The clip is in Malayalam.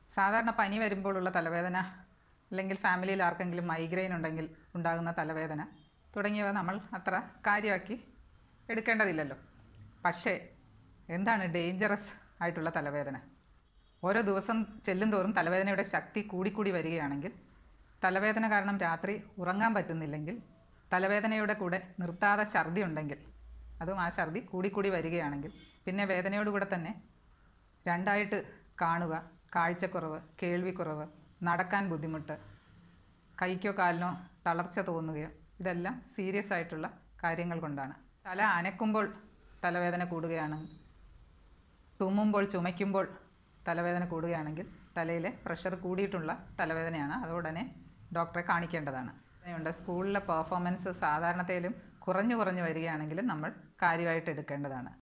സാധാരണ പനി വരുമ്പോഴുള്ള തലവേദന അല്ലെങ്കിൽ ഫാമിലിയിൽ ആർക്കെങ്കിലും മൈഗ്രെയിൻ ഉണ്ടെങ്കിൽ ഉണ്ടാകുന്ന തലവേദന തുടങ്ങിയവ നമ്മൾ അത്ര കാര്യമാക്കി എടുക്കേണ്ടതില്ലല്ലോ പക്ഷേ എന്താണ് ഡേഞ്ചറസ് ആയിട്ടുള്ള തലവേദന ഓരോ ദിവസം ചെല്ലും തോറും തലവേദനയുടെ ശക്തി കൂടിക്കൂടി വരികയാണെങ്കിൽ തലവേദന കാരണം രാത്രി ഉറങ്ങാൻ പറ്റുന്നില്ലെങ്കിൽ തലവേദനയുടെ കൂടെ നിർത്താതെ ഛർദി ഉണ്ടെങ്കിൽ അതും ആ ഛർദി കൂടിക്കൂടി വരികയാണെങ്കിൽ പിന്നെ വേദനയോടുകൂടെ തന്നെ രണ്ടായിട്ട് കാണുക കാഴ്ചക്കുറവ് കേൾവിക്കുറവ് നടക്കാൻ ബുദ്ധിമുട്ട് കൈക്കോ കാലിനോ തളർച്ച തോന്നുകയോ ഇതെല്ലാം സീരിയസ് ആയിട്ടുള്ള കാര്യങ്ങൾ കൊണ്ടാണ് തല അനക്കുമ്പോൾ തലവേദന കൂടുകയാണ് തുമ്മുമ്പോൾ ചുമയ്ക്കുമ്പോൾ തലവേദന കൂടുകയാണെങ്കിൽ തലയിലെ പ്രഷർ കൂടിയിട്ടുള്ള തലവേദനയാണ് അത് ഉടനെ ഡോക്ടറെ കാണിക്കേണ്ടതാണ് ഉണ്ട് സ്കൂളിലെ പെർഫോമൻസ് സാധാരണത്തേലും കുറഞ്ഞു കുറഞ്ഞു വരികയാണെങ്കിൽ നമ്മൾ കാര്യമായിട്ട് എടുക്കേണ്ടതാണ്